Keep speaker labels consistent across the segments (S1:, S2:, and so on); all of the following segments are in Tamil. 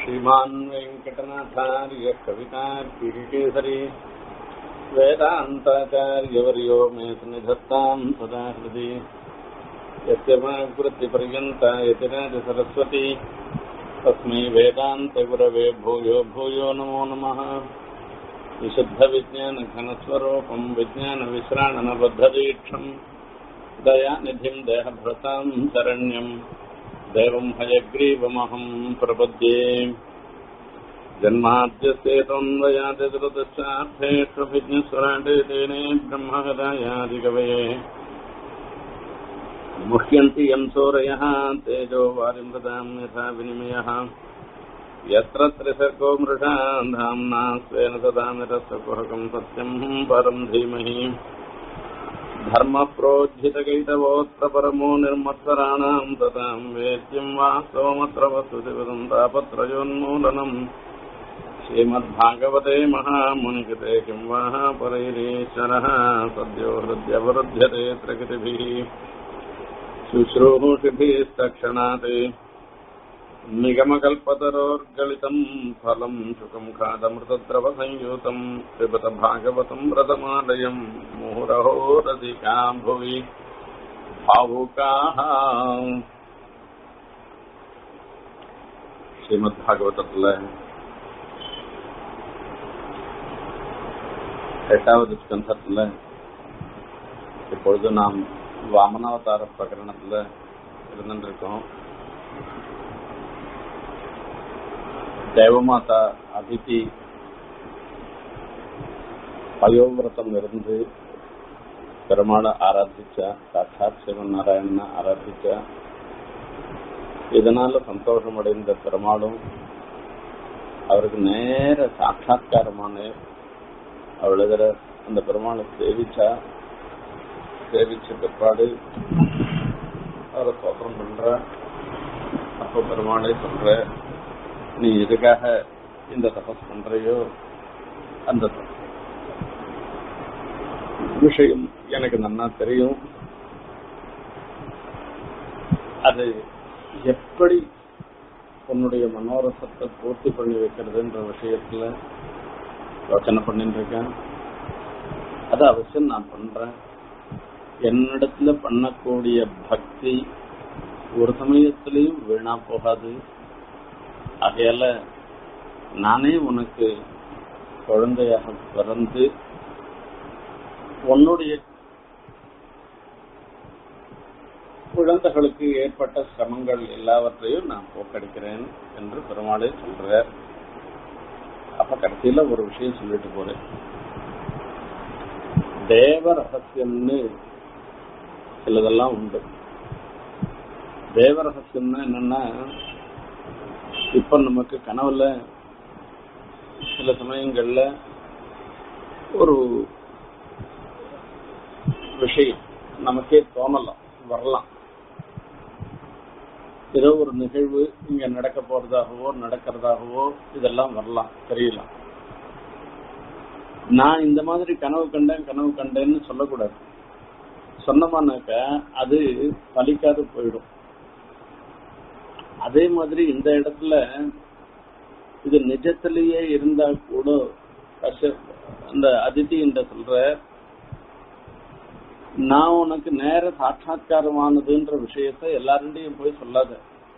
S1: श्रीमान् वेङ्कटनाथार्य कवितार्किकेसरी वेदान्ताचार्यवर्यो मे सन्निधत्ताम् सदा हृदि यस्य वाग्वृत्तिपर्यन्ता यतिराजसरस्वती तस्मै वेदान्तगुरवे भूयो भूयो नमो नमः विशुद्धविज्ञानघनस्वरूपम् विज्ञानविश्राणनबद्धदीक्षम् दयानिधिम् देहभृताम् शरण्यम् देवम् हयग्रीवमहम् प्रपद्ये जन्माद्यस्येतोन्वयादिदृतश्चार्थेष्वभिज्ञस्वराटे तेने ब्रह्महदायादिकवये मुह्यन्ति यम् सूरयः तेजो वारिमृताम् यथा विनिमयः यत्र त्रिसर्गो मृषा धाम्ना स्वेन तदा निरस्तकुहकम् सत्यम् परम् धीमहि धर्मप्रोज्झितकैतवोऽत्र परमो निर्मत्सराणाम् तताम् वेद्यम् वा सोमत्र वस्तुशिवदम् तापत्रयोन्मूलनम् श्रीमद्भागवते महामुनिकृते किम् वा परैरीश्वरः सद्यो हृद्यवरुध्यते प्रकृतिभिः शुश्रूषिभिस्तक्षणात् निगमकल्पतरोर्गलितम् फलम् शुकम् खादमृतद्रवसंयुतम् पिबत भागवतम् व्रतमालयम् मुहुरहो रसिका भुवि भावुकाः ஸ்ரீமத்பாகவதத்துல எட்டாவது ஸ்கந்தத்துல இப்பொழுது நாம் வாமனாவதார பிரகரணத்துல இருந்துருக்கோம் தேவமாதா அதிதி பயோவிரதம் இருந்து பெருமாளை ஆராதிச்சா சாட்சாத் சிவன் நாராயணனை ஆராதிச்சா இதனால சந்தோஷம் அடைந்த பெருமாளும் அவருக்கு நேர சாட்சா்காரமான அவள் எதிர அந்த பெருமாளை சேவிச்சா சேவிச்ச பிற்பாடு அவரை சோத்திரம் பண்ற அப்ப பெருமாளே சொல்ற நீ எதுக்காக இந்த தபஸ் பண்றையோ அந்த விஷயம் எனக்கு நன்னா தெரியும் அது எப்படி உன்னுடைய மனோரசத்தை பூர்த்தி பண்ணி வைக்கிறதுன்ற விஷயத்துல யோசனை பண்ணிட்டு இருக்கேன் அது அவசியம் நான் பண்றேன் என்னிடத்துல பண்ணக்கூடிய பக்தி ஒரு சமயத்திலையும் வீணா போகாது ஆகையால நானே உனக்கு குழந்தையாக பிறந்து உன்னுடைய குழந்தைகளுக்கு ஏற்பட்ட சிரமங்கள் எல்லாவற்றையும் நான் போக்கடிக்கிறேன் என்று பெருமாளே சொல்றார் அப்ப கடைசியில ஒரு விஷயம் சொல்லிட்டு போறேன் தேவ ரகசியம்னு சிலதெல்லாம் உண்டு தேவ ரகசியம்னா என்னன்னா இப்ப நமக்கு கனவுல சில சமயங்கள்ல ஒரு விஷயம் நமக்கே தோணலாம் வரலாம் ஏதோ ஒரு நிகழ்வு இங்க நடக்க போறதாகவோ நடக்கிறதாகவோ இதெல்லாம் வரலாம் தெரியலாம் நான் இந்த மாதிரி கனவு கண்டேன் கனவு கண்டேன்னு சொல்லக்கூடாது சொன்னமானாக்க அது பலிக்காது போயிடும் அதே மாதிரி இந்த இடத்துல இது நிஜத்திலேயே இருந்தா கூட அந்த அதிதி என்ற சொல்ற நான் உனக்கு நேர சாட்சா்காரமானதுன்ற விஷயத்த எல்லாருடையும் போய் சொல்லாத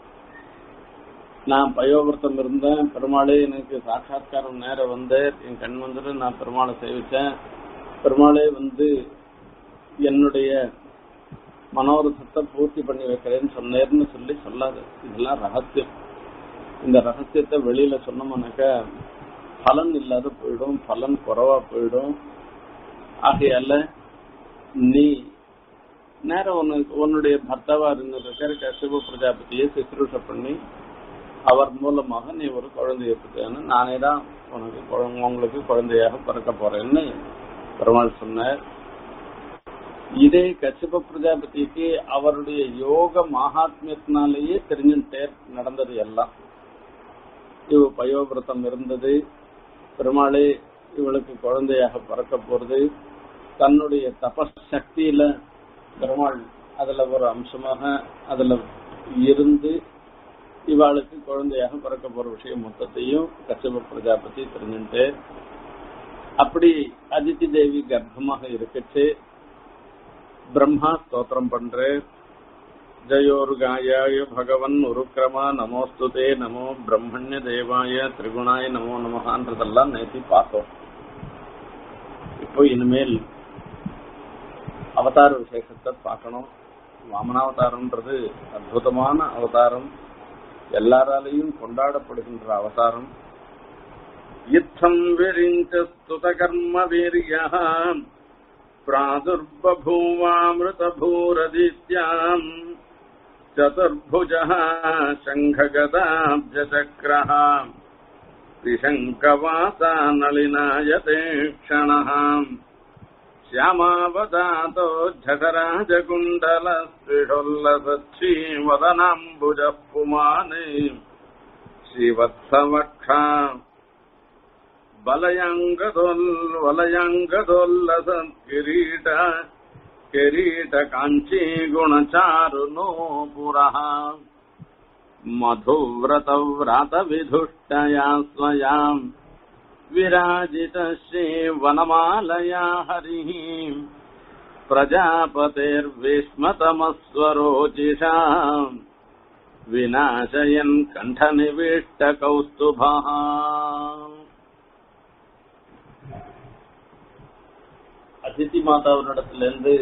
S1: நான் பயோவிரத்தம் இருந்தேன் பெருமாளே எனக்கு சாட்சா்காரம் நேரம் வந்து என் கண் வந்துட்டு நான் பெருமாளை சேவிச்சேன் பெருமாளே வந்து என்னுடைய மனோரசத்தை பூர்த்தி பண்ணி வைக்கிறேன்னு சொன்னேர்னு சொல்லி சொல்லாது இதெல்லாம் ரகசியம் இந்த ரகசியத்தை வெளியில சொன்னோம்னாக்க பலன் இல்லாத போயிடும் பலன் குறைவா போயிடும் ஆகையால நீ நேரம் உனக்கு உன்னுடைய பர்த்தாவா இருந்திருக்கிற சிவ பிரஜாபதியை சிசுரூஷ பண்ணி அவர் மூலமாக நீ ஒரு குழந்தைய பெற்றேன்னு நானே தான் உனக்கு உங்களுக்கு குழந்தையாக பிறக்க போறேன்னு பெருமாள் சொன்னார் இதே கச்சிப பிரஜாபதிக்கு அவருடைய யோக மகாத்மியத்தினாலேயே தெரிஞ்சுட்டே நடந்தது எல்லாம் இவ பயோவிரதம் இருந்தது பெருமாளே இவளுக்கு குழந்தையாக பிறக்க போறது தன்னுடைய இவாளுக்கு குழந்தையாக பிறக்க போற விஷயம் மொத்தத்தையும் கச்சப பிரஜாபதி தெரிஞ்சுட்டு அப்படி அதித்தி தேவி கர்ப்பமாக இருக்கச்சு பிரம்மா ஸ்தோத்திரம் பண்ற ஜயோருகாயாய பகவன் உருக்கிரமா நமோஸ்துதே நமோ பிரம்மண்ய தேவாய திரிகுணாய நமோ நமகான்றதெல்லாம் நேத்தி பார்த்தோம் இப்போ இனிமேல் அவதார விசேஷத்தை பார்க்கணும் வாமனாவதாரம்ன்றது அற்புதமான அவதாரம் எல்லாராலையும் கொண்டாடப்படுகின்ற அவதாரம் யுத்தம் விரிஞ்ச ஸ்துத கர்ம வீரியா प्रादुर्बभूवामृतभूरदित्याम् चतुर्भुजः शङ्खगदाब्जचक्रः त्रिशङ्कवासा नलिनायते क्षणः श्यामावदातो झटराजकुण्डलस्त्रिषोल्लसच्छीवदनाम्बुजः पुमाने श्रीवत्सवक्षा बलयङ्गदोल् वलयङ्गदोल्लस किरीट किरीट काञ्ची गुणचारुनो पुरः मधुव्रतव्रातविधुष्टया स्वयाम् विराजित श्रीवनमालया हरिः प्रजापतेर्विस्मतमस्वरोचिषा विनाशयन् कण्ठनिविष्टकौस्तुभः அதித்தி மாதாவினிடத்துல இருந்து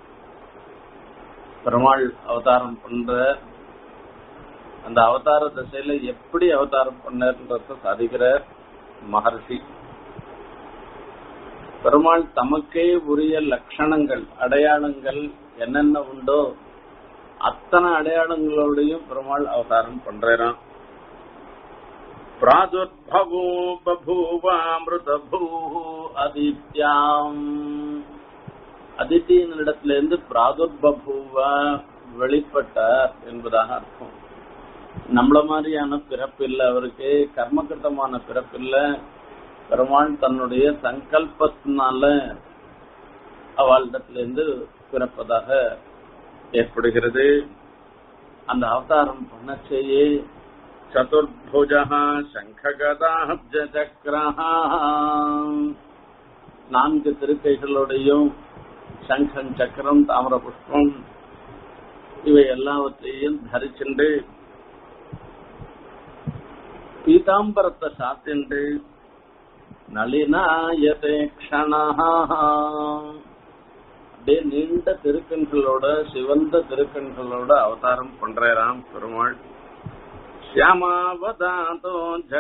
S1: பெருமாள் அவதாரம் பண்ற அந்த அவதார திசையில எப்படி அவதாரம் பண்ணன்றத சாதிக்கிற மகர்ஷி பெருமாள் தமக்கே உரிய லட்சணங்கள் அடையாளங்கள் என்னென்ன உண்டோ அத்தனை அடையாளங்களோடையும் பெருமாள் அவதாரம் பண்றான் பிராதுர்பவோ பபூவாமிருதபூ அதித்யாம் அதித்தியினிடத்துல இருந்து பிராதுர்பூவ வெளிப்பட்டார் என்பதாக அர்த்தம் நம்மள மாதிரியான பிறப்பில்லை அவருக்கு கர்மகிருத்தமான பிறப்பில்லை பெருமாள் தன்னுடைய சங்கல்பத்தினால அவளிடத்துல இருந்து பிறப்பதாக ஏற்படுகிறது அந்த அவதாரம் பண்ணச்சேயே சதுர்புஜः சங்ககதாப்ஜசக்ரஹ நான்கு திருக்கைகளோடையும் சங்கம் சக்கரம் தாமர புஷ்பம் இவை எல்லாவற்றையும் தரிச்சுண்டு பீதாம்பரத்தை சாத்திண்டு நளினாயதே க்ஷணா அப்படியே நீண்ட திருக்கண்களோட சிவந்த திருக்கண்களோட அவதாரம் பண்றாராம் பெருமாள் श्यामावदातो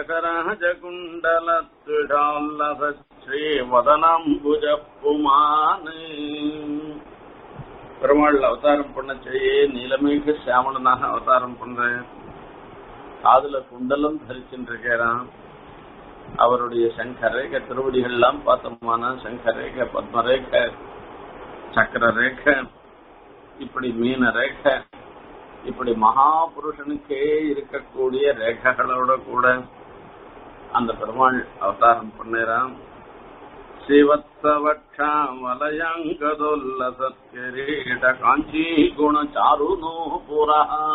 S1: जगराजकुण्डलत्विडाल्लभ श्रीवदनाम्बुजः पुमाने பெருமாள் அவதாரம் பண்ண செய்ய நீலமேக சியாமலனாக அவதாரம் பண்றேன் காதுல குண்டலம் தரிச்சுருக்கிறான் அவருடைய சங்கரேக திருவடிகள்லாம் பார்த்தோம்னா சங்கரேக பத்மரேக சக்கர ரேக இப்படி மீன ரேக இப்படி மகாபுருஷனுக்கே இருக்கக்கூடிய ரேகைகளோட கூட அந்த பெருமாள் அவதாரம் பண்ணிறான் ஸ்ரீவத்சவட்சா வலயங்கதோல்லசத்கிரீட காஞ்சி குண சாருனோ புரா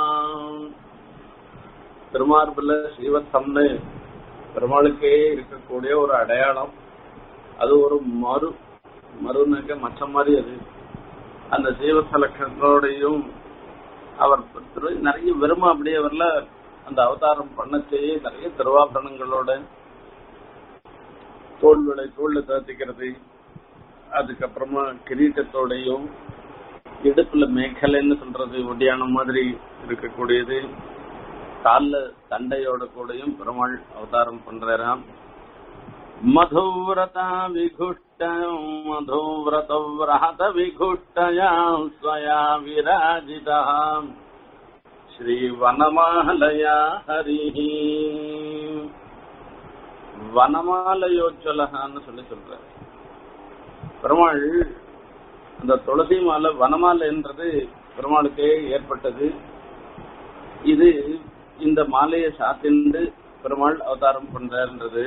S1: திருமார்புல ஸ்ரீவத்சம்னு பெருமாளுக்கே இருக்கக்கூடிய ஒரு அடையாளம் அது ஒரு மறு மறுனாக்க மற்ற மாதிரி அது அந்த சீவச லட்சணத்தோடையும் அவர் திரு நிறைய வெறும அப்படியே வரல அந்த அவதாரம் பண்ண செய்ய நிறைய திருவாபரணங்களோட தோல் விலை தோல்ல தாத்திக்கிறது அதுக்கப்புறமா கிரீட்டத்தோடையும் இடுப்புல மேக்கலைன்னு சொல்றது ஒடியான மாதிரி இருக்கக்கூடியது கால்ல தண்டையோட கூடயும் பெருமாள் அவதாரம் பண்றாராம் மதுவிரதா விகுஷ்டம் மதுவிரத விரஹத விகுஷ்டயா ஸ்வயா விராஜிதாம் ஸ்ரீ வனமாலயா ஹரிஹி வனமாலயோச்சலகான்னு சொல்லி சொல்ற பெருமாள் அந்த துளசி மாலை வனமாலைன்றது பெருமாளுக்கே ஏற்பட்டது இது இந்த மாலையை சாத்திண்டு பெருமாள் அவதாரம் பண்றாருன்றது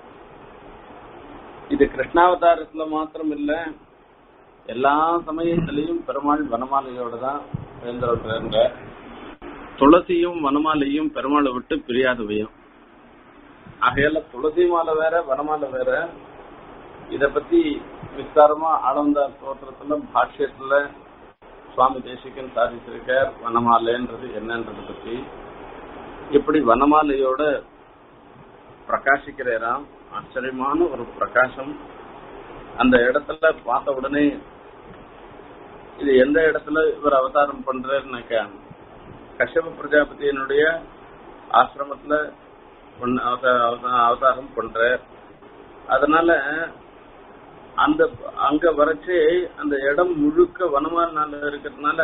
S1: இது கிருஷ்ணாவதாரத்துல மாத்திரம் இல்ல எல்லா சமயத்திலையும் பெருமாள் வனமாலையோட தான் எழுந்திருக்கிறாங்க துளசியும் வனமாலையும் பெருமாளை விட்டு பிரியாதவையும் ஆகையால துளசி மாலை வேற வனமாலை வேற இத பத்தி விஸ்தாரமா ஆனந்த ஸ்தோத்திரத்துல பாஷ்யத்துல சுவாமி தேசிகன் சாதிச்சிருக்கார் வனமாலைன்றது என்னன்றது பத்தி இப்படி வனமாலையோட பிரகாசிக்கிறாராம் ஆச்சரியமான ஒரு பிரகாசம் அந்த இடத்துல பார்த்த உடனே இது எந்த இடத்துல இவர் அவதாரம் பண்றாருனாக்கா கஷ்யப பிரஜாபதியினுடைய ஆசிரமத்துல ஒண்ணு அவத- அவத- அவதாரம் பண்ற அதனால அந்த அங்க வரைச்சு அந்த இடம் முழுக்க வனமானால இருக்கிறதுனால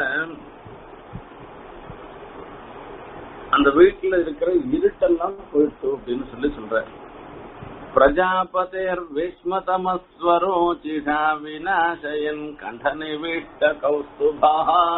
S1: அந்த வீட்டுல இருக்கிற இருட்டெல்லாம் போயிட்டு அப்படின்னு சொல்லி சொல்ற பிரஜாபதேர் விஸ்மதமஸ்வரோச்சிஷா விநாசயன் கண்டனிவிஷ்ட கௌஸ்துபா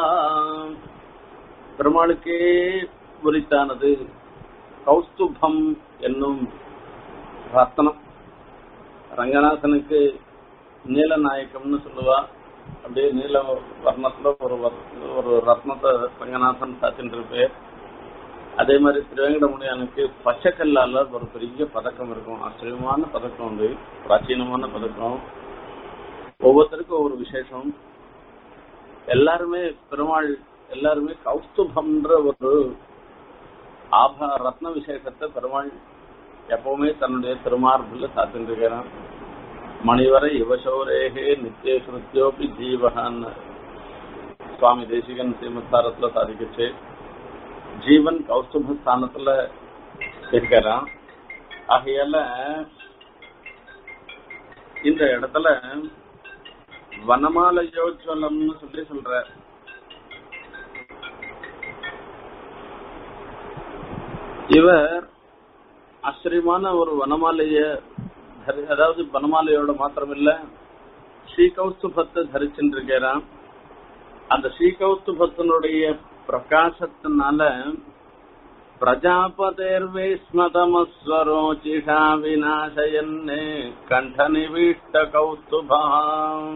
S1: பெருமாளுக்கே உரித்தானது கௌஸ்துபம் என்னும் ரத்னம் ரங்கநாதனுக்கு நீலநாயக்கம்னு சொல்லுவா அப்படியே நீல வர்ணத்துல ஒரு வர்- ஒரு ரத்னத்தை ரங்கநாதன் சாத்தின்னு இருப்பேர் அதே மாதிரி திருவேங்கடமுடியானுக்கு பச்சைக்கல்லால ஒரு பெரிய பதக்கம் இருக்கும் ஆச்சரியமான பதக்கம் உண்டு பிராச்சீனமான பதக்கம் ஒவ்வொருத்தருக்கும் ஒவ்வொரு விசேஷம் எல்லாருமே பெருமாள் எல்லாருமே கௌஸ்துபம்ன்ற ஒரு ஆபா ரத்ன விசேஷத்தை பெருமாள் எப்பவுமே தன்னுடைய திருமார்புல சாத்தின்றிருக்கிறான் மணிவரை யுவசௌரேகே நித்திய கிருத்தியோபி ஜீவகான்னு சுவாமி தேசிகன் ஸ்ரீமத்தாரத்துல சாதிக்கச்சு ஜீவன் கௌஸ்துப ஸ்தானத்துல இருக்கிறான் ஆகையால இந்த இடத்துல வனமாலயோஜ்வலம்னு சொல்லி சொல்ற இவர் ஆச்சரியமான ஒரு வனமாலைய தரி- அதாவது வனமாலையோட மாத்திரமில்ல ஸ்ரீகௌஸ்துபத்தை தரிச்சுருக்கிறான் அந்த ஸ்ரீகௌஸ்துபத்தினுடைய பிரகாசத்தினால பிரஜாபதேர்வேஸ்மதமஸ்வரோச்சிஷா விநாசயன்னே கண்டநிவீஷ்ட கௌஸ்துபாம்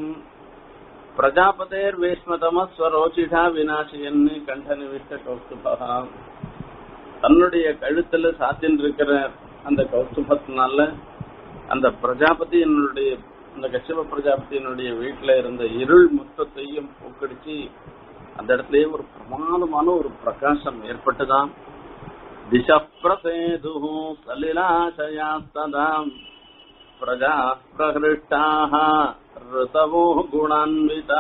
S1: பிரஜாபதேர்வேஸ்மதமஸ்வரோச்சிஷா விநாசயன்னே கண்டநிவீஷ்ட கௌஸ்துபாம் தன்னுடைய கழுத்துல சாத்தின் இருக்கிற அந்த கௌஸ்துபத்தினால அந்த பிரஜாபதியினுடைய அந்த கஷ்யப பிரஜாபதியினுடைய வீட்டுல இருந்த இருள் மொத்தத்தையும் போக்கடிச்சு அந்த இடத்துலயே ஒரு பிரமாதமான ஒரு பிரகாசம் ஏற்பட்டுதான் திச பிரசேது சலிலாசயாஸ்ததாம் பிரஜா பிரகிருஷ்டாக ரிசவோ குணான்விதா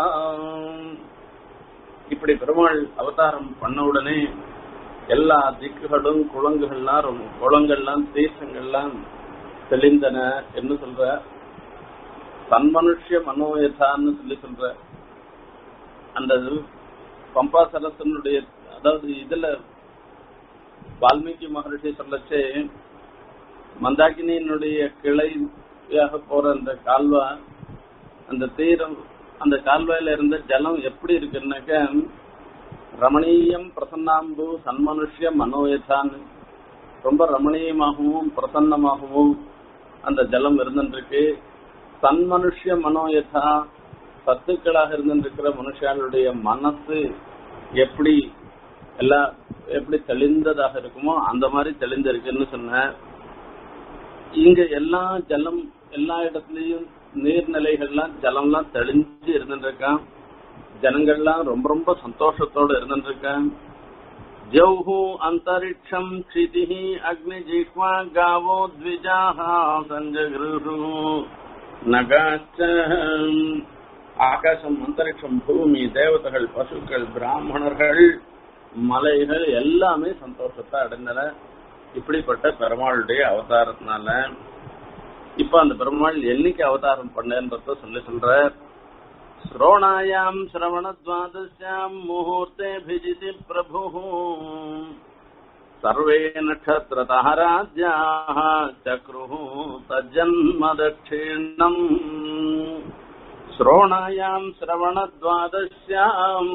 S1: இப்படி பெருமாள் அவதாரம் பண்ண உடனே எல்லா திக்குகளும் குளங்குகள்லாம் ரொம்ப- குளங்கள்லாம் தீர்த்தங்கள்லாம் தெளிந்தன என்ன சொல்ற தன்மனுஷ்ய மனோயதான்னு சொல்லி சொல்ற அந்த இது பம்பா சரசனுடைய அதாவது இதுல வால்மீகி மகரிஷி சொல்லச்சே மந்தாகினியினுடைய கிளையாக போற அந்த கால்வா அந்த தீரம் அந்த கால்வாயில இருந்த ஜலம் எப்படி இருக்குன்னாக்க ரமணீயம் பிரசன்னாம்பு சன்மனுஷ்ய மனோயதான்னு ரொம்ப ரமணீயமாகவும் பிரசன்னமாகவும் அந்த ஜலம் இருந்துருக்கு சன்மனுஷ்ய மனோயதா சத்துக்களாக இருந்திருக்கிற மனுஷாளுடைய மனசு எப்படி எல்லா எப்படி தெளிந்ததாக இருக்குமோ அந்த மாதிரி தெளிந்திருக்குன்னு சொன்ன இங்க எல்லா ஜலம் எல்லா இடத்துலயும் நீர்நிலைகள்லாம் ஜலம்லாம் தெளிஞ்சு இருந்துருக்கான் ஜனங்கள்லாம் ரொம்ப ரொம்ப சந்தோஷத்தோட இருந்துருக்கான் ஜௌஹு அந்தரிக்ஷம் க்ஷிதிஹி அக்னி ஜிஹ்வா காவோ த்விஜாஹ சஞ்சகிருஹு நகாச்ச ஆகாசம் அந்தரிக்ஷம் பூமி தேவதைகள் பசுக்கள் பிராமணர்கள் மலைகள் எல்லாமே சந்தோஷத்தை அடைந்தன இப்படிப்பட்ட பெருமாளுடைய அவதாரத்தினால இப்ப அந்த பெருமாள் என்னைக்கு அவதாரம் பண்ணேன்றத சொல்லி சொல்ற श्रोणायाम् श्रवणद्वादश्याम् मुहूर्तेऽभिजिति प्रभुः सर्वे नक्षत्रतः राज्याः चक्रुः तज्जन्मदक्षिणम् श्रोणायाम् श्रवणद्वादश्याम्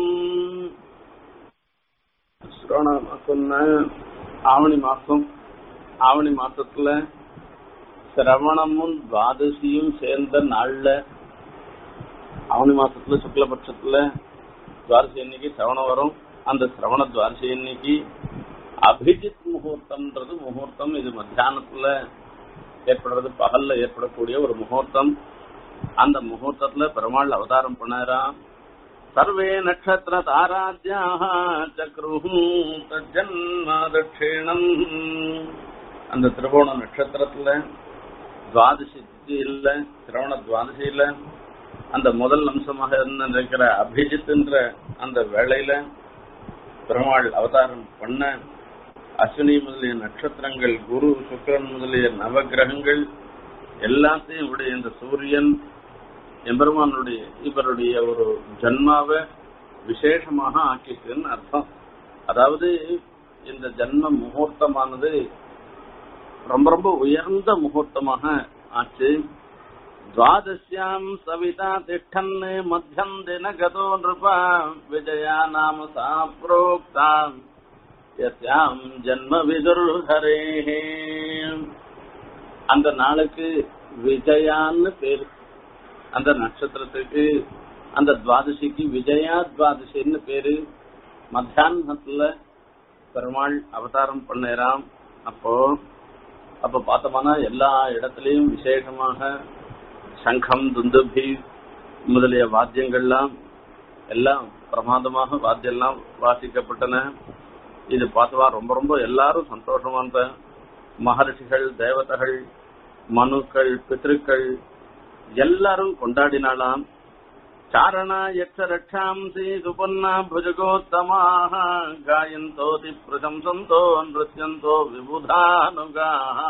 S1: ஸ்ரோண மாசம்னா ஆவணி மாசம் ஆவணி மாசத்துல சிரவணமும் துவாதசியும் சேர்ந்த நாள்ல ஆவணி மாசத்துல சுக்லபட்சத்துல துவாதசி அன்னைக்கு சிரவணம் வரும் அந்த சிரவண துவாரசி இன்னைக்கு அபிஜித் முகூர்த்தம்ன்றது முகூர்த்தம் இது மத்தியானத்துல ஏற்படுறது பகல்ல ஏற்படக்கூடிய ஒரு முகூர்த்தம் அந்த முகூர்த்தத்துல பெருமாள் அவதாரம் பண்ணாராம் சர்வே நட்சத்திர தாராத்யாக சக்ரு தஜன்ம தட்சிணம் அந்த திருவோண நட்சத்திரத்துல துவாதசியில சிரவண துவாதசியில அந்த முதல் அம்சமாக இருந்திருக்கிற அபிஜித்ன்ற அந்த வேளையில பெருமாள் அவதாரம் பண்ண அஸ்வினி முதலிய நட்சத்திரங்கள் குரு சுக்கரன் முதலிய நவகிரகங்கள் எல்லாத்தையும் விட இந்த சூரியன் எம்பெருமானுடைய இவருடைய ஒரு ஜன்மாவை விசேஷமாக ஆக்கிட்டுன்னு அர்த்தம் அதாவது இந்த ஜன்ம முகூர்த்தமானது ரொம்ப ரொம்ப உயர்ந்த முகூர்த்தமாக ஆச்சு துவாதசியாம் சவிதா திஷ்டன் மத்தியம் தின கதோ நிருபா விஜயா நாம சா புரோக்தாம் யஸ்யாம் ஜன்ம விதுர்ஹரே அந்த நாளுக்கு விஜயான்னு பேரு அந்த நட்சத்திரத்துக்கு அந்த துவாதசிக்கு விஜயா துவாதசின்னு பேரு மத்தியானத்துல பெருமாள் அவதாரம் பண்ணேராம் அப்போ அப்ப பார்த்தோம்னா எல்லா இடத்துலயும் விசேஷமாக சங்கம் துந்துபி முதலிய வாத்தியங்கள்லாம் எல்லாம் பிரமாதமாக வாத்தியெல்லாம் வாசிக்கப்பட்டன இது பார்த்தவா ரொம்ப ரொம்ப எல்லாரும் சந்தோஷமா இருந்த மகர்ஷிகள் தேவதைகள் மனுக்கள் பித்ருக்கள் எல்லாரும் கொண்டாடினாலாம் சாரணா யட்ச ரட்சாம்சி சுபன்னா புஜகோத்தமாக காயந்தோதி பிரசம்சந்தோ நிருத்தியந்தோ விபுதானுகா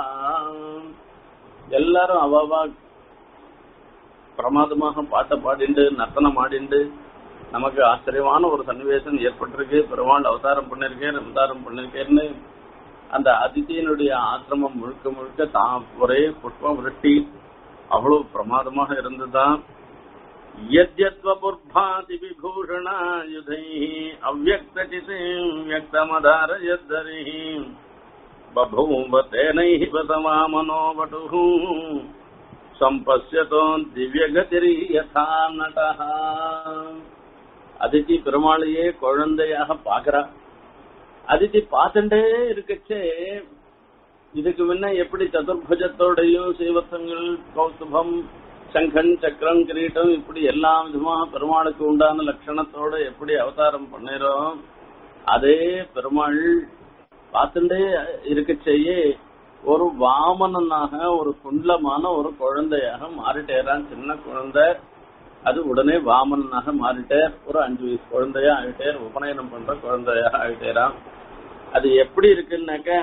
S1: எல்லாரும் அவாவா பிரமாதமாக பாட்டை பாடிண்டு நர்த்தனம் ஆடிண்டு நமக்கு ஆச்சரியமான ஒரு சன்னிவேசம் ஏற்பட்டிருக்கு பெருமாள் அவதாரம் பண்ணிருக்கேன் அவதாரம் பண்ணிருக்கேன்னு அந்த அதிதியினுடைய ஆசிரமம் முழுக்க முழுக்க தான் ஒரே புஷ்பம் விரட்டி அவ்வளவு பிரமாதமாக இருந்ததுதான் यद्यत्वपुर्भाति विभूषणायुधैः अव्यक्तचितीम् व्यक्तमधारयद्धरिः बभूव तेनैव समामनोवटुः सम्पश्यतो திவ்யகதிரியதா நடः அதித்தி பெருமாளையே குழந்தையாக பாக்குறா அதித்தி பார்த்துட்டே இருக்கச்சே இதுக்கு முன்ன எப்படி சதுர்புஜத்தோடையும் சீவத்தங்கள் கௌசுபம் சங்கன் சக்கரம் கிரீட்டம் இப்படி எல்லா விதமாக பெருமாளுக்கு உண்டான லட்சணத்தோட எப்படி அவதாரம் பண்ணிரோம் அதே பெருமாள் பார்த்துட்டே இருக்க செய்ய ஒரு வாமனனாக ஒரு குண்டலமான ஒரு குழந்தையாக மாறிட்டேரான் சின்ன குழந்தை அது உடனே வாமனனாக மாறிட்டார் ஒரு அஞ்சு வயசு குழந்தையா ஆகிட்டேர் உபநயனம் பண்ற குழந்தையா ஆகிட்டேரான் அது எப்படி இருக்குன்னாக்க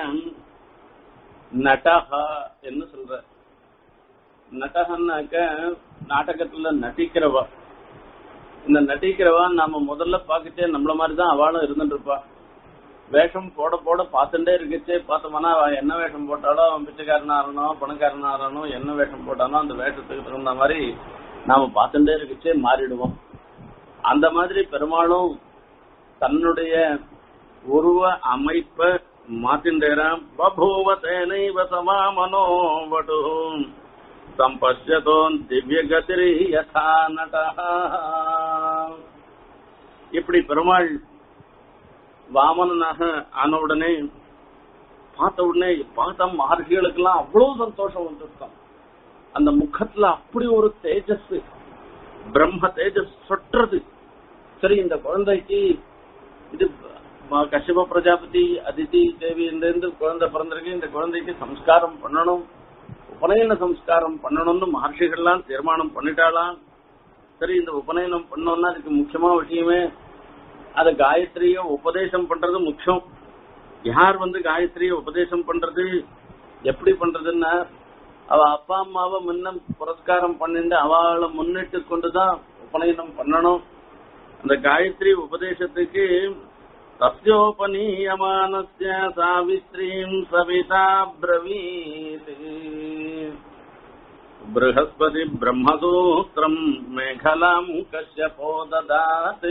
S1: நட்டஹா என்ன சொல்ற நட்டகன்னாக்க நாடகத்துல நடிக்கிறவா இந்த நடிக்கிறவா நாம முதல்ல பாக்கிட்டே நம்மள மாதிரி தான் அவளும் இருந்துட்டு இருப்பா வேஷம் போட போட பார்த்துட்டே இருக்குச்சே பார்த்தோம்னா அவன் என்ன வேஷம் போட்டாலும் அவன் பிச்சைக்காரனா ஆறணும் பணக்காரனா ஆறணும் என்ன வேஷம் போட்டானோ அந்த வேஷத்துக்கு தகுந்த மாதிரி நாம பார்த்துட்டே இருக்குச்சே மாறிடுவோம் அந்த மாதிரி பெருமாளும் தன்னுடைய உருவ அமைப்பை மாத்தின்றேராம் பபூவ தேனைவ சமாமனோ வடும் சம்பஷ்யதோ திவ்யகதிரி யதா நடஹா இப்படி பெருமாள் வாமனனாக ஆன உடனே பார்த்த உடனே பார்த்த மகர்ஷிகளுக்கெல்லாம் அவ்வளவு சந்தோஷம் வந்துருக்கான் அந்த முகத்துல அப்படி ஒரு தேஜஸ் பிரம்ம தேஜஸ் சொட்டுறது சரி இந்த குழந்தைக்கு இது ம- கஷ்யப பிரஜாபதி அதிதி தேவி இருந்து குழந்தை பிறந்திருக்கு இந்த குழந்தைக்கு சம்ஸ்காரம் பண்ணணும் உபநயன சம்ஸ்காரம் பண்ணணும்னு மகர்ஷிகள்லாம் தீர்மானம் பண்ணிட்டாலாம் சரி இந்த உபநயனம் பண்ணோம்னா அதுக்கு முக்கியமான விஷயமே அத காயத்ரிய உபதேசம் பண்றது முக்கியம் யார் வந்து காயத்ரிய உபதேசம் பண்றது எப்படி பண்றதுன்னா அவ அப்பா அம்மாவை முன்ன புரஸ்காரம் பண்ணிட்டு அவளை முன்னிட்டு கொண்டுதான் உபநயனம் பண்ணணும் அந்த காயத்ரி உபதேசத்துக்கு தஸ்யோபனீயமானஸ்ய சாவித்ரீம் சவிதா பிரவீத் बृहस्पति ब्रह्मसूत्रम् मेखलाम् कश्यपो ददात्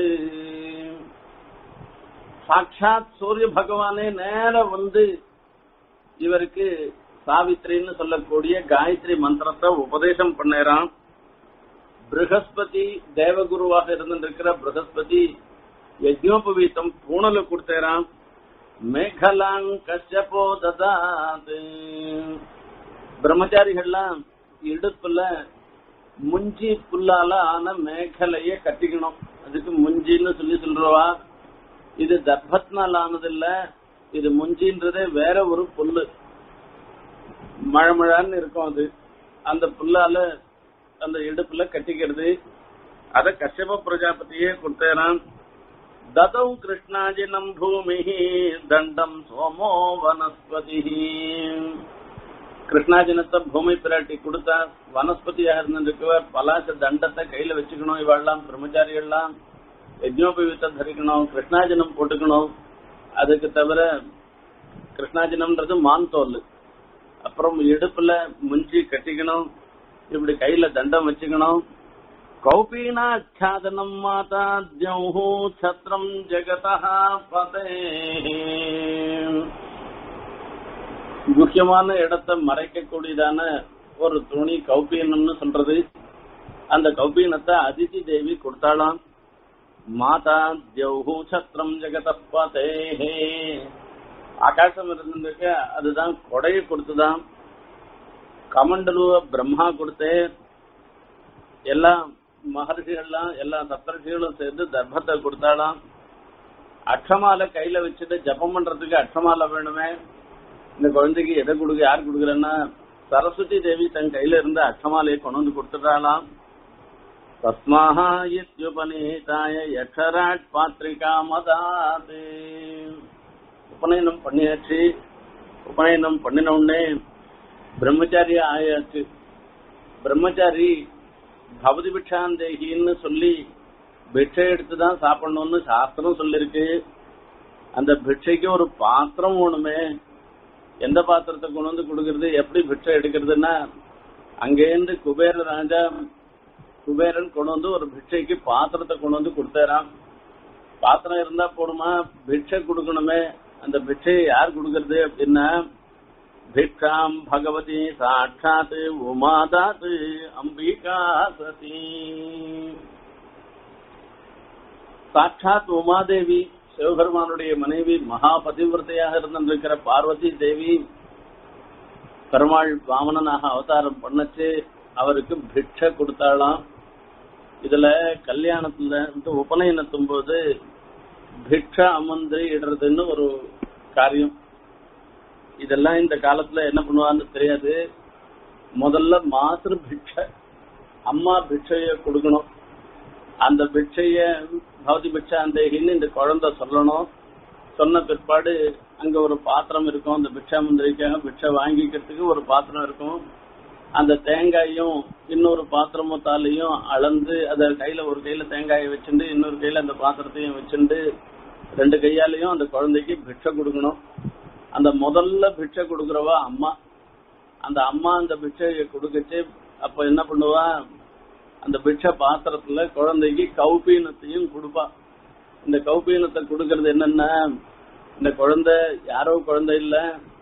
S1: சாட்சாத் சூரிய பகவானே நேர வந்து இவருக்கு சாவித்ரின்னு சொல்லக்கூடிய காயத்ரி மந்திரத்தை உபதேசம் பண்ணேராம் ப்ரஹஸ்பதி தேவகுருவாக இருந்திருக்கிற ப்ரஹஸ்பதி யஜ்னோபவீத்தம் பூணல கொடுத்தேராம் மேகலாங் கஷ்யப்போ ததாது பிரம்மச்சாரிகள்லாம் இடுப்புல முஞ்சி புல்லால ஆன மேகலைய கட்டிக்கணும் அதுக்கு முஞ்சின்னு சொல்லி சொல்றவா இது தர்பத்னால் ஆனது இல்ல இது முஞ்சின்றதே வேற ஒரு புல்லு மழை மழன்னு இருக்கும் அது அந்த புல்லால அந்த இடுப்புல கட்டிக்கிறது அத கஷ்யப பிரஜாபதியே கொடுத்தேரான் ததௌ கிருஷ்ணாஜினம் பூமி தண்டம் சோமோ வனஸ்பதி கிருஷ்ணாஜனத்தை பூமி பிராட்டி கொடுத்தா வனஸ்பதியாக இருந்திருக்கவர் பலாச தண்டத்தை கையில வச்சுக்கணும் இவாள்லாம் பிரம்மச்சாரிகள்லாம் யஜ்னோபவீத்தை தரிக்கணும் கிருஷ்ணாஜனம் போட்டுக்கணும் அதுக்கு தவிர கிருஷ்ணாஜனம்ன்றது மான் தோல் அப்புறம் இடுப்புல முஞ்சி கட்டிக்கணும் இப்படி கையில தண்டம் வச்சுக்கணும் கௌபீனாச்சாதனம் மாதா தியௌஹு சத்ரம் ஜெகதா பதே முக்கியமான இடத்தை மறைக்கக்கூடியதான ஒரு துணி கௌபீனம்னு சொல்றது அந்த கௌபீனத்தை அதிதி தேவி கொடுத்தாளாம் மாதா தியௌஹு சத்ரம் ஜெகத பதேஹே ஆகாசம் இருந்திருக்கு அதுதான் கொடையை கொடுத்துதான் கமண்டலுவ பிரம்மா கொடுத்தே எல்லா மகர்ஷிகள்லாம் எல்லா சப்தர்ஷிகளும் சேர்ந்து தர்ப்பத்தை கொடுத்தாலாம் அக்ஷமாலை கையில வச்சுட்டு ஜபம் பண்றதுக்கு அக்ஷமாலை வேணுமே இந்த குழந்தைக்கு எதை கொடுக்க யார் கொடுக்குறேன்னா சரஸ்வதி தேவி தன் கையில இருந்த அக்ஷமாலையை கொண்டு வந்து கொடுத்துட்டாலாம் தஸ்மாஹா இத்யுபநீதாய யக்ஷராட் பாத்ரிகா மதாது உபநயனம் பண்ணியாச்சு உபநயனம் பண்ணின உடனே பிரம்மச்சாரி ஆயாச்சு பிரம்மச்சாரி பவதி பிக்ஷாந்தேகின்னு சொல்லி பிக்ஷை எடுத்துதான் சாப்பிடணும்னு சாஸ்திரம் சொல்லிருக்கு அந்த பிக்ஷைக்கு ஒரு பாத்திரம் வேணுமே எந்த பாத்திரத்தை கொண்டு வந்து கொடுக்கறது எப்படி பிக்ஷை எடுக்கிறதுன்னா அங்கேருந்து குபேர ராஜா குபேரன் கொண்டு வந்து ஒரு பிக்ஷைக்கு பாத்திரத்தை கொண்டு வந்து கொடுத்தாராம் பாத்திரம் இருந்தா போடுமா பிக்ஷை கொடுக்கணுமே அந்த பிக்ஷையை யார் கொடுக்கறது அப்படின்னா பிக்ஷாம் பகவதி சாட்சாத் உமாதாத் அம்பிகா சதி சாட்சாத் உமாதேவி சிவபெருமானுடைய மனைவி மகா பதிவிரதையாக இருந்திருக்கிற பார்வதி தேவி பெருமாள் வாமனனாக அவதாரம் பண்ணச்சு அவருக்கு பிக்ஷை கொடுத்தாளாம் இதுல கல்யாணத்துல வந்து உபநயனத்தும் போது பிக்ஷா அமர்ந்து இடுறதுன்னு ஒரு காரியம் இதெல்லாம் இந்த காலத்துல என்ன பண்ணுவான்னு தெரியாது முதல்ல மாத்திரு பிக்ஷை அம்மா பிக்ஷைய கொடுக்கணும் அந்த பிக்ஷைய பௌதி பிக்ஷாந்தேகின்னு இந்த குழந்தை சொல்லணும் சொன்ன பிற்பாடு அங்க ஒரு பாத்திரம் இருக்கும் அந்த பிக்ஷா மந்திரிக்காக பிக்ஷை வாங்கிக்கிறதுக்கு ஒரு பாத்திரம் இருக்கும் அந்த தேங்காயும் இன்னொரு பாத்திரமும் தாலையும் அளந்து அத கையில ஒரு கையில தேங்காயை வச்சுட்டு இன்னொரு கையில அந்த பாத்திரத்தையும் வச்சுட்டு ரெண்டு கையாலையும் அந்த குழந்தைக்கு பிக்ஷை கொடுக்கணும் அந்த முதல்ல பிக்ஷை கொடுக்கறவா அம்மா அந்த அம்மா அந்த பிக்ஷையை கொடுக்கச்சு அப்ப என்ன பண்ணுவா அந்த பிக்ஷை பாத்திரத்துல குழந்தைக்கு கௌபீனத்தையும் கொடுப்பா இந்த கௌபீனத்தை கொடுக்கறது என்னன்னா இந்த குழந்தை யாரோ குழந்தை இல்ல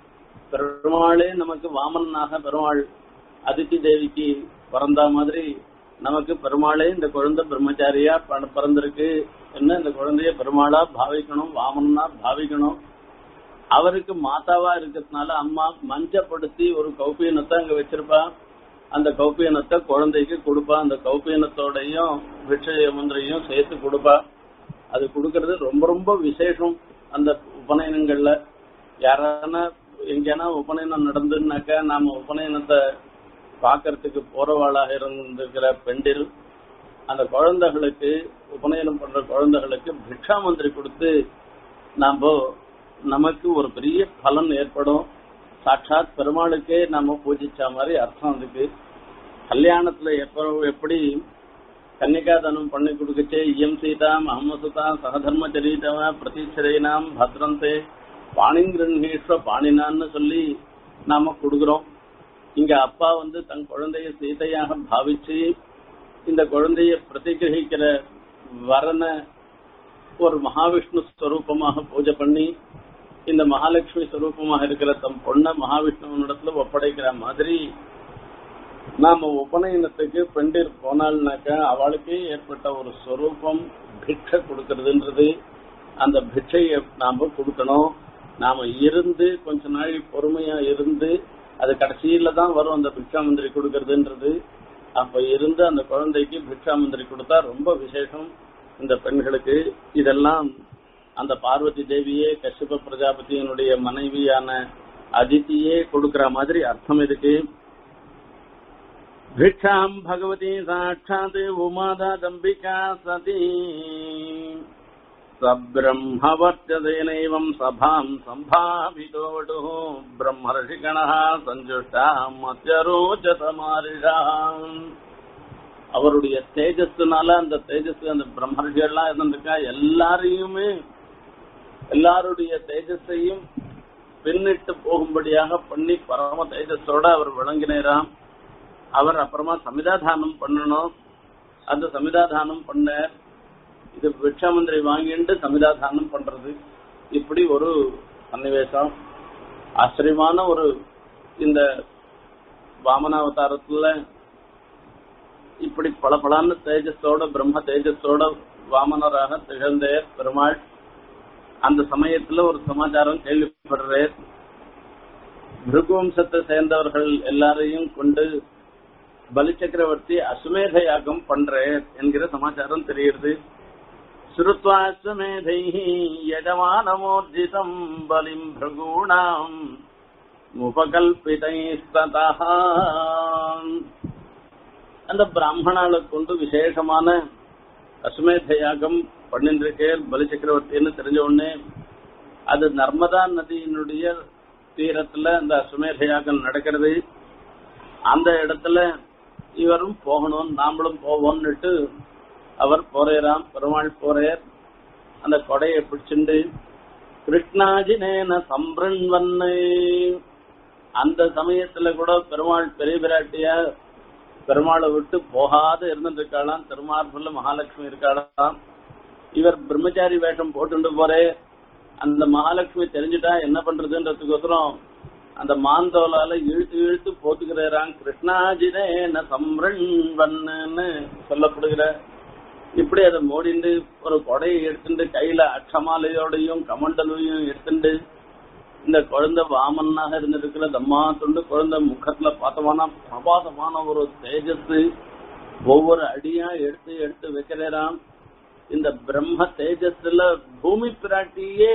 S1: பெருமாளே நமக்கு வாமனாக பெருமாள் அதித்தி தேவிக்கு பிறந்த மாதிரி நமக்கு பெருமாளே இந்த குழந்தை பிரம்மச்சாரியா ப- பிறந்திருக்கு என்ன இந்த குழந்தைய பெருமாளா பாவிக்கணும் வாமனா பாவிக்கணும் அவருக்கு மாதாவா இருக்கிறதுனால அம்மா மஞ்சப்படுத்தி ஒரு கௌபீனத்தை அங்க வச்சிருப்பா அந்த கௌபீனத்தை குழந்தைக்கு கொடுப்பா அந்த கௌபீனத்தோடையும் விட்சய மந்திரையும் சேர்த்து கொடுப்பா அது கொடுக்கறது ரொம்ப ரொம்ப விசேஷம் அந்த உபநயனங்கள்ல யாரான எங்கேனா உபநயனம் நடந்துன்னாக்கா நாம உபநயனத்தை பார்க்கறதுக்கு போறவாளாக இருந்திருக்கிற பெண்டில் அந்த குழந்தைகளுக்கு உபநயனம் பண்ற குழந்தைகளுக்கு பிக்ஷா மந்திரி கொடுத்து நாம நமக்கு ஒரு பெரிய பலன் ஏற்படும் சாட்சாத் பெருமாளுக்கே நாம பூஜிச்ச மாதிரி அர்த்தம் அதுக்கு கல்யாணத்துல எப்ப எப்படி கன்னிகாதானம் பண்ணி கொடுக்கச்சே இயம் சீதாம் அஹமசுதா சகதர்மச்சரீதவ பிரதிச்சரைனாம் பத்ரந்தே பாணிங்கிரன்ஹீஸ்வ பாணினான்னு சொல்லி நாம கொடுக்கிறோம் இங்க அப்பா வந்து தன் குழந்தைய சீதையாக பாவிச்சு இந்த குழந்தைய பிரதிகிரகிக்கிற வரனை ஒரு மகாவிஷ்ணு ஸ்வரூபமாக பூஜை பண்ணி இந்த மகாலட்சுமி ஸ்வரூபமாக இருக்கிற தம் பொண்ண மகாவிஷ்ணுவனிடத்துல ஒப்படைக்கிற மாதிரி நாம உபநயனத்துக்கு பெண்டிர் போனால்னாக்க அவளுக்கே ஏற்பட்ட ஒரு ஸ்வரூபம் பிக்ஷை கொடுக்கறதுன்றது அந்த பிக்ஷையை நாம கொடுக்கணும் நாம இருந்து கொஞ்ச நாள் பொறுமையா இருந்து அது கடைசியில தான் வரும் அந்த பிக்ஷா மந்திரி கொடுக்கறதுன்றது அப்ப இருந்து அந்த குழந்தைக்கு பிக்ஷா மந்திரி கொடுத்தா ரொம்ப விசேஷம் இந்த பெண்களுக்கு இதெல்லாம் அந்த பார்வதி தேவியே கஷ்யப பிரஜாபதியினுடைய மனைவியான அதித்தியே கொடுக்கிற மாதிரி அர்த்தம் இதுக்கு भिक्षाम् भगवती साक्षात् उमादा दम्बिका सती स ब्रह्मवर्त्यतेनैवम् सभाम् सम्भावितो वटुः ब्रह्मर्षिगणः सञ्जुष्टा மத்தியரோச்சதமாரிஷாம் அவருடைய தேஜஸ்னால அந்த தேஜஸ் அந்த பிரம்மர்ஷிகள்லாம் இருந்திருக்கா எல்லாரையுமே எல்லாருடைய தேஜஸையும் பின்னிட்டு போகும்படியாக பண்ணி பரம தேஜஸோட அவர் விளங்கினாராம் அவர் அப்புறமா சமிதாதானம் பண்ணணும் அந்த சமிதாதானம் பண்ண இது விக்ஷாமந்திரி வாங்கிட்டு சமிதாதானம் பண்றது இப்படி ஒரு சன்னிவேசம் ஆச்சரியமான ஒரு இந்த வாமனாவதாரத்துல இப்படி பளபளன்னு தேஜஸோட பிரம்ம தேஜஸோட வாமனராக திகழ்ந்தேர் பெருமாள் அந்த சமயத்துல ஒரு சமாச்சாரம் கேள்விப்படுறார் பிருகுவம்சத்தை சேர்ந்தவர்கள் எல்லாரையும் கொண்டு பலி சக்கரவர்த்தி அசுமேத யாகம் பண்றேன் என்கிற சமாச்சாரம் தெரியுது ஸ்ருத்வாஸ்வமேதை யஜமானமோர்ஜிதம் பலிம் பிரகூணாம் உபகல்பிதைஸ்ததா அந்த பிராமணால கொண்டு விசேஷமான அசுமேத யாகம் பண்ணிருக்கேன் பலி சக்கரவர்த்தின்னு தெரிஞ்ச உடனே அது நர்மதா நதியினுடைய தீரத்துல அந்த அசுமேத யாகம் நடக்கிறது அந்த இடத்துல இவரும் போகணும் நாமளும் போவோம்னுட்டு அவர் போறேராம் பெருமாள் போறேர் அந்த கொடையை பிடிச்சுண்டு கிருஷ்ணாஜினேன சம்பிரன்வன்னு அந்த சமயத்துல கூட பெருமாள் பெரிய பிராட்டியா பெருமாளை விட்டு போகாத இருந்துட்டு இருக்காளாம் திருமார்புல மகாலட்சுமி இருக்காளாம் இவர் பிரம்மச்சாரி வேஷம் போட்டுண்டு போறே அந்த மகாலட்சுமி தெரிஞ்சுட்டா என்ன பண்றதுன்றதுக்கோசரம் அந்த மாந்தோலால இழுத்து இழுத்து போத்துக்கிறாராம் கிருஷ்ணாஜினேன சம்ரண்வன்னு சொல்லப்படுகிற இப்படி அதை மூடிண்டு ஒரு கொடையை எடுத்துட்டு கையில அக்ஷமாலையோடையும் கமண்டலையும் எடுத்துட்டு இந்த குழந்தை வாமனாக இருந்திருக்கிற தம்மா துண்டு குழந்தை முகத்துல பார்த்தோம்னா பிரபாசமான ஒரு தேஜஸ் ஒவ்வொரு அடியா எடுத்து எடுத்து வைக்கிறாராம் இந்த பிரம்ம தேஜஸ்ல பூமி பிராட்டியே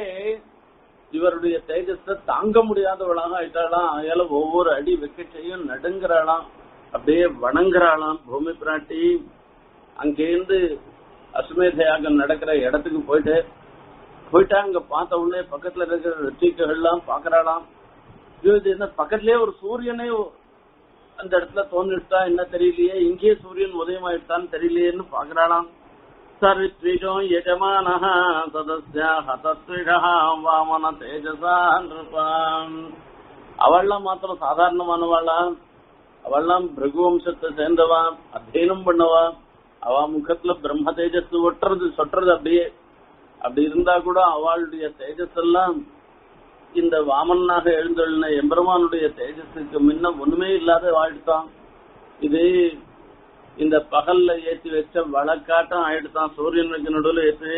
S1: இவருடைய தேஜஸ தாங்க முடியாதவளாக ஆயிட்டாளாம் அயால ஒவ்வொரு அடி வைக்கச்சையும் நடுங்கிறாளாம் அப்படியே வணங்குறாளாம் பூமி பிராட்டி அங்கேருந்து அஸ்மேத யாகம் நடக்கிற இடத்துக்கு போயிட்டு போயிட்டா அங்க பார்த்த உடனே பக்கத்துல இருக்கிற ரித்திகள் எல்லாம் பாக்குறாளாம் ஐயோ, இது என்ன பக்கத்துலயே ஒரு சூரியனே அந்த இடத்துல தோன்றிட்டா என்ன தெரியலையே இங்கேயே சூரியன் உதயமாயிட்டான்னு தெரியலையேன்னு பாக்குறாளாம் சரித்விஜோ யஜமானः சதஸ்ய ஹதத்விஷः வாமன தேஜசா நிருபாம் அவள்லாம் மாத்திரம் சாதாரணமானவாளா அவள்லாம் பிருகுவம்சத்தை சேர்ந்தவா அத்தியனம் பண்ணவா அவ முகத்துல பிரம்ம தேஜஸ் ஒட்டுறது சொட்டுறது அப்படியே அப்படி இருந்தா கூட அவளுடைய தேஜஸ் எல்லாம் இந்த வாமனாக எழுந்தொழின எம்பெருமானுடைய தேஜஸுக்கு முன்ன ஒண்ணுமே இல்லாத வாழ்த்தான் இது இந்த பகல்ல ஏத்தி வச்ச வழக்காட்டம் ஆயிடுதான் சூரியனுக்கு நடுவில் ஏற்றி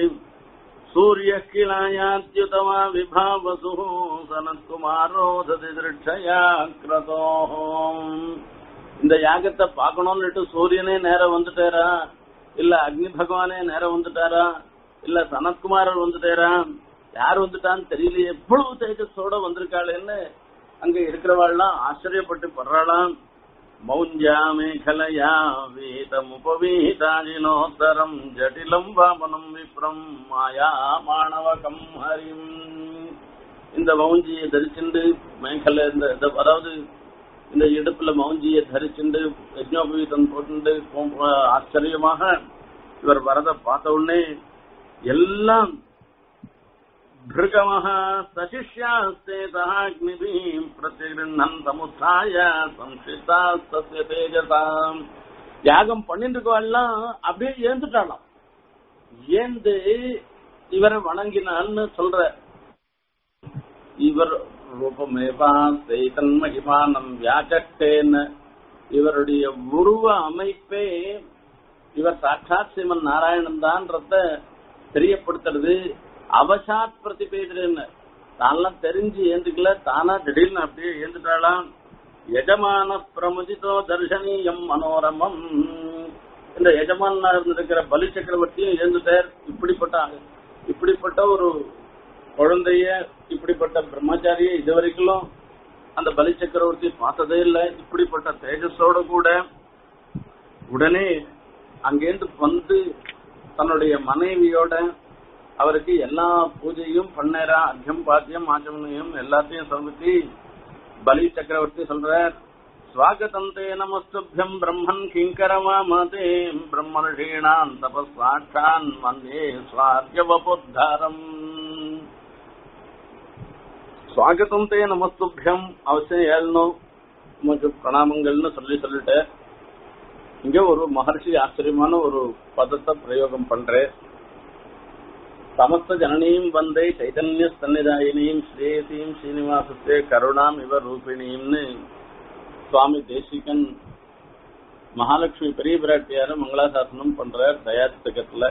S1: சூரிய கிளாயாத்யுதமா விபாவசு சனத்குமாரோ திருட்சயா கிரதோம் இந்த யாகத்தை பார்க்கணும்னுட்டு சூரியனே நேரம் வந்துட்டாரா இல்ல அக்னி பகவானே நேரம் வந்துட்டாரா இல்ல சனத்குமாரர் வந்துட்டாரா யார் வந்துட்டான்னு தெரியல எவ்வளவு தேஜஸோட வந்திருக்காளேன்னு அங்க இருக்கிறவாள்லாம் ஆச்சரியப்பட்டு படுறாளாம் மௌஞ்சா மேகலையா வீதமுபவீதாஜினோத்தரம் ஜட்டிலம் வாமனம் விப்ரம் மாயா மாணவகம் ஹரிம் இந்த மௌஞ்சியை தரிச்சுண்டு மேகலை இந்த இந்த- அதாவது இந்த இடுப்புல மௌஞ்சியை தரிச்சுண்டு யஜ்னோபவீதம் போட்டுண்டு போ- ஆச்சரியமாக இவர் வரத பார்த்த உடனே எல்லாம் भृगवः सशिष्यास्ते सहाग्निभिः प्रतिगृह्णन् समुत्थाय संस्कृतास्तस्य தேஜசாம் யாகம் பண்ணிட்டு இருக்கவாள்லாம் அப்படியே ஏந்துட்டாளாம் ஏந்து இவரை வணங்கினான்னு சொல்ற இவர் ரூபமேவா செய்தன் மகிமானம் வியாச்சட்டேன்னு இவருடைய உருவ அமைப்பே இவர் சாட்சாத் சிவன் நாராயணன் தான்றத தெரியப்படுத்துறது அவசாத் பிரதிபேதுன்னு தான்லாம் தெரிஞ்சு ஏந்துக்கல தானா திடீர்னு அப்படியே ஏந்துட்டாளாம் எஜமான பிரமுதிதோ தர்ஷனீயம் மனோரமம் இந்த எஜமானா இருந்திருக்கிற பலி சக்கரவர்த்தியும் ஏந்துட்டார் இப்படிப்பட்ட இப்படிப்பட்ட ஒரு குழந்தைய இப்படிப்பட்ட பிரம்மச்சாரிய இதுவரைக்கும் அந்த பலி சக்கரவர்த்தி பார்த்ததே இல்லை இப்படிப்பட்ட தேஜஸோட கூட உடனே அங்கேருந்து வந்து தன்னுடைய மனைவியோட அவருக்கு எல்லா பூஜையும் பண்ணேரா அத்தியம் பாத்தியம் ஆச்சமனையும் எல்லாத்தையும் சமைச்சு பலி சக்கரவர்த்தி சொல்றார் ஸ்வாகதம் தே நமஸ்துபியம் பிரம்மன் கிங்கரமா மதே பிரம்மர்ஷீணான் தபஸ்வாட்சான் வந்தே ஸ்வார்யவபுத்தாரம் ஸ்வாகதம் தே நமஸ்துபியம் அவசியம் ஏழணும் உமக்கு பிரணாமங்கள்னு சொல்லி சொல்லிட்டு இங்க ஒரு மகர்ஷி ஆச்சரியமான ஒரு பதத்தை பிரயோகம் பண்றேன் சமஸ்த ஜனனீம் வந்தே சைதன்ய சன்னிதாயினியும் ஸ்ரேயசீம் ஸ்ரீனிவாசத்தே கருணாம் இவ ரூபிணியம்னு சுவாமி தேசிகன் மகாலட்சுமி பெரிய பிராட்டியார மங்களாசாசனம் பண்றார் தயாரித்தகத்துல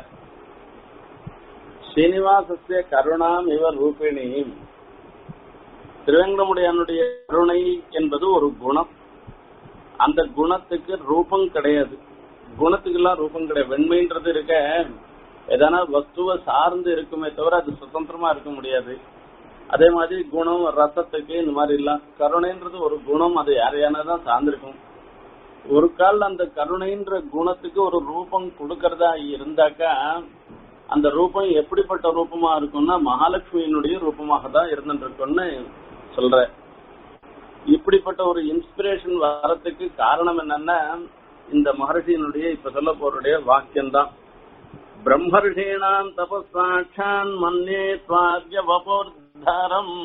S1: ஸ்ரீனிவாசத்தே கருணாம் இவ ரூபிணியும் திருவேங்கடமுடையானுடைய கருணை என்பது ஒரு குணம் அந்த குணத்துக்கு ரூபம் கிடையாது குணத்துக்கெல்லாம் ரூபம் கிடையாது வெண்மைன்றது இருக்க எதனா வஸ்துவ சார்ந்து இருக்குமே தவிர அது சுதந்திரமா இருக்க முடியாது அதே மாதிரி குணம் ரசத்துக்கு இந்த மாதிரி எல்லாம் கருணைன்றது ஒரு குணம் அது யாரையானதான் சார்ந்திருக்கும் ஒரு கால் அந்த கருணைன்ற குணத்துக்கு ஒரு ரூபம் கொடுக்கறதா இருந்தாக்கா அந்த ரூபம் எப்படிப்பட்ட ரூபமா இருக்கும்னா மகாலட்சுமியினுடைய ரூபமாக தான் இருந்துட்டு இருக்கும்னு சொல்ற இப்படிப்பட்ட ஒரு இன்ஸ்பிரேஷன் வரத்துக்கு காரணம் என்னன்னா இந்த மகர்ஷியினுடைய இப்ப சொல்ல போறடைய வாக்கியம் தான் பிரம்மர்ஷீணான் தபஸ்வாட்சான் மன்னே சுவார்ய வபோர்தாரம்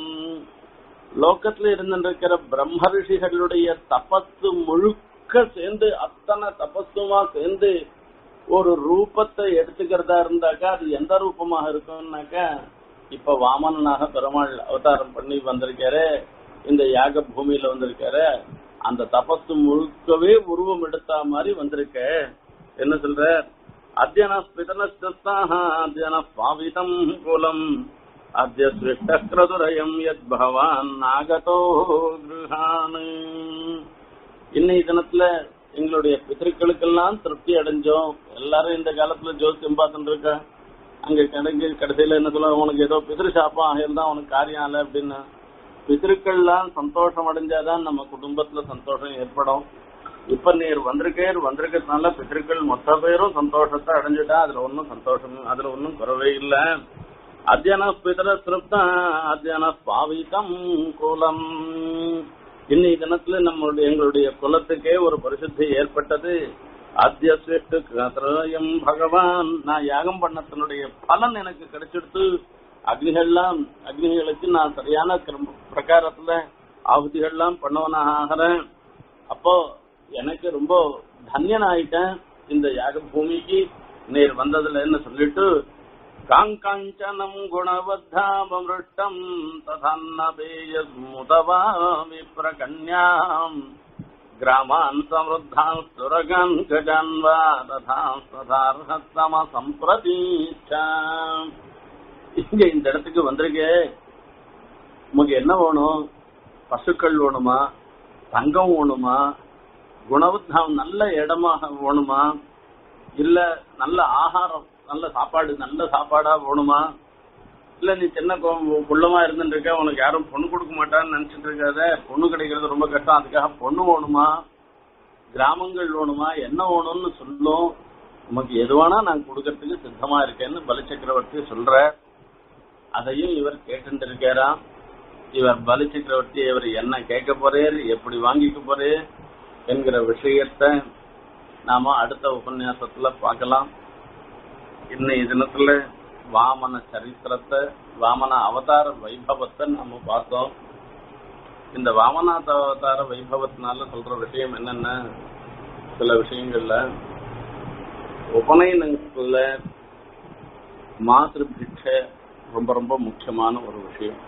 S1: லோகத்துல இருந்திருக்கிற பிரம்மர்ஷிகளுடைய தபத்து முழுக்க சேர்ந்து அத்தனை தபஸுமா சேர்ந்து ஒரு ரூபத்தை எடுத்துக்கிறதா இருந்தாக்கா அது எந்த ரூபமாக இருக்கும்னாக்கா இப்ப வாமனனாக பெருமாள் அவதாரம் பண்ணி வந்திருக்காரு இந்த யாக பூமியில வந்திருக்காரு அந்த தபசு முழுக்கவே உருவம் எடுத்த மாதிரி வந்திருக்க என்ன சொல்ற அத்தியன ஸ்பிதனஸ்தாக அத்தியன பாவிதம் குலம் அத்திய சிருஷ்டக்ரதுரயம் யத் பகவான் நாகதோ கிருஹான் இன்னைய தினத்துல எங்களுடைய பித்திருக்களுக்கெல்லாம் திருப்தி அடைஞ்சோம் எல்லாரும் இந்த காலத்துல ஜோசியம் பார்த்துட்டு இருக்க அங்க கிடைக்கு கடைசியில என்ன சொல்ல உனக்கு ஏதோ பிதிரு சாப்பம் ஆகியிருந்தா உனக்கு காரியம் ஆல அப்படின்னு பித்திருக்கள்லாம் சந்தோஷம் அடைஞ்சாதான் நம்ம குடும்பத்துல சந்தோஷம் ஏற்படும் இப்ப நீர் வந்திருக்கேர் வந்திருக்கிறதுனால பித்திருக்கள் மொத்த பேரும் சந்தோஷத்தை அடைஞ்சுட்டா அதுல ஒன்னும் சந்தோஷம் அதுல ஒன்னும் குறவே இல்ல அத்தியன பிதர திருப்தா அத்தியன பாவிதம் குலம் இன்னைக்கு தினத்துல நம்மளுடைய எங்களுடைய குலத்துக்கே ஒரு பரிசுத்தி ஏற்பட்டது அத்திய சிருஷ்டம் பகவான் நான் யாகம் பண்ணத்தினுடைய பலன் எனக்கு கிடைச்சிடுத்து அக்னிகள்லாம் அக்னிகளுக்கு நான் சரியான பிரகாரத்துல ஆகுதிகள்லாம் பண்ணவனாக ஆகிறேன் அப்போ எனக்கு ரொம்ப தன்யன் ஆயிட்டேன் இந்த யாக பூமிக்கு நீர் வந்ததுல என்ன சொல்லிட்டு காங்காஞ்சனம் குணவத்தாமருஷ்டம் ததன்னபேயஸ்முதவா விப்ரகன்யாம் கிராமான் சமருத்தான் சுரகான் கஜான்வா ததா ததார்ஹத்தம சம்பிரதீச்சாம் இங்க இந்த இடத்துக்கு வந்திருக்கே உமக்கு என்ன வேணும் பசுக்கள் வேணுமா தங்கம் வேணுமா குணவத்தாம் நல்ல இடமாக வேணுமா இல்ல நல்ல ஆகாரம் நல்ல சாப்பாடு நல்ல சாப்பாடா வேணுமா இல்ல நீ சின்ன கொ- குள்ளமா இருந்துட்டு இருக்க உனக்கு யாரும் பொண்ணு கொடுக்க மாட்டான்னு நினைச்சிட்டு இருக்காத பொண்ணு கிடைக்கிறது ரொம்ப கஷ்டம் அதுக்காக பொண்ணு வேணுமா கிராமங்கள் வேணுமா என்ன வேணும்னு சொல்லும் உமக்கு எதுவானா நான் கொடுக்கறதுக்கு சித்தமா இருக்கேன்னு பலி சக்கரவர்த்தி சொல்ற அதையும் இவர் கேட்டு இருக்காராம் இவர் பலி சக்கரவர்த்தி இவர் என்ன கேட்க போறேர் எப்படி வாங்கிக்க போறேர் என்கிற விஷயத்தை நாம அடுத்த உபன்யாசத்துல பார்க்கலாம் இன்னைய தினத்துல வாமன சரித்திரத்தை வாமன அவதார வைபவத்தை நாம பார்த்தோம் இந்த வாமநாத அவதார வைபவத்தினால சொல்ற விஷயம் என்னன்னா சில விஷயங்கள்ல உபநயனத்துல மாத்திரு பிட்சை ரொம்ப ரொம்ப முக்கியமான ஒரு விஷயம்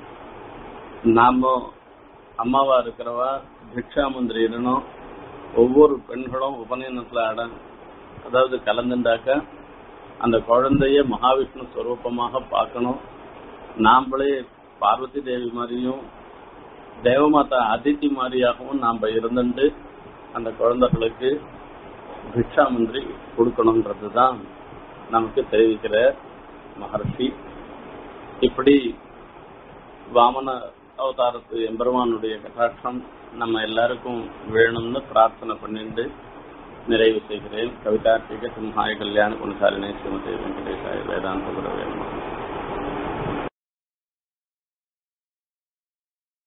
S1: நாம அம்மாவா இருக்கிறவா பிக்ஷா மந்திரிடனும் ஒவ்வொரு பெண்களும் உபநயனத்துல அட அதாவது கலந்துண்டாக்க அந்த குழந்தைய மகாவிஷ்ணு ஸ்வரூபமாக பார்க்கணும் நாம்ளே பார்வதி தேவி மாதிரியும் தேவமாதா அதித்தி மாதிரியாகவும் நாம இருந்துட்டு அந்த குழந்தைகளுக்கு பிக்ஷாமந்திரி கொடுக்கணும்ன்றது தான் நமக்கு தெரிவிக்கிற மகர்ஷி இப்படி வாமன அவதாரத்து எம்பெருமானுடைய கட்டாட்சம் நம்ம எல்லாருக்கும் வேணும்னு பிரார்த்தனை பண்ணிட்டு நிறைவு செய்கிறேன் கவிதார்த்திக சிம்ஹாய கல்யாண குணசாலினே ஸ்ரீமதி வெங்கடேசாய வேதாந்த குரவே நமः.